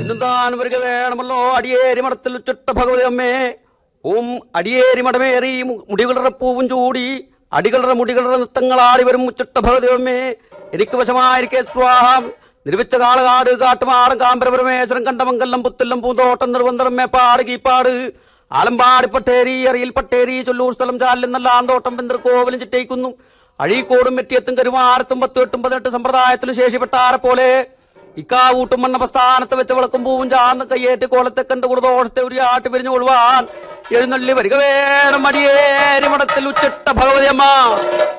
ഇന്നും താൻ വരിക വേണമല്ലോ അടിയേരി മഠത്തിൽ ഉച്ചിട്ട ഭഗവതി അമ്മേ ഓം അടിയേരി മടമേറി മു- മുടികളുടെ പൂവും ചൂടി അടികളുടെ മുടികളുടെ നൃത്തങ്ങളാടി വരും ഉച്ചിട്ട ഭഗവതി അമ്മേ എനിക്ക് വശമായിരിക്കെ സ്വാഹം നിർവിച്ച കാളകാട് കാട്ടുമാറും കാമ്പരപരമേശ്വരം കണ്ടമംഗലം പുത്തല്ലം പൂന്തോട്ടം നിർവന്തരം മേപ്പാട് കീപ്പാട് ആലമ്പാടി പട്ടേരി അറിയിൽ പട്ടേരി ചൊല്ലൂർ സ്ഥലം ചാലിൽ ആന്തോട്ടം ബന്ധർ കോവലും ചിറ്റയിക്കുന്നു അഴീക്കോടും മെറ്റിയത്തും കരുമാരത്തും പത്തും എട്ടും പതിനെട്ട് സമ്പ്രദായത്തിലും ശേഷിപ്പെട്ടാരെ പോലെ ഇക്കാവൂട്ടും മണ്ണപസ്ഥാനത്ത് വെച്ച് വിളക്കും പൂവും ചാർന്ന് കയ്യേറ്റ് കോലത്തെ കണ്ട് കുറുദോഷത്തെ ഒരു ആട്ടി പിരിഞ്ഞു കൊള്ളുവാൻ എഴുന്നള്ളി വരിക വേണം അടിയേരി മഠത്തിൽ ഉച്ചിട്ട ഭഗവതിയമ്മ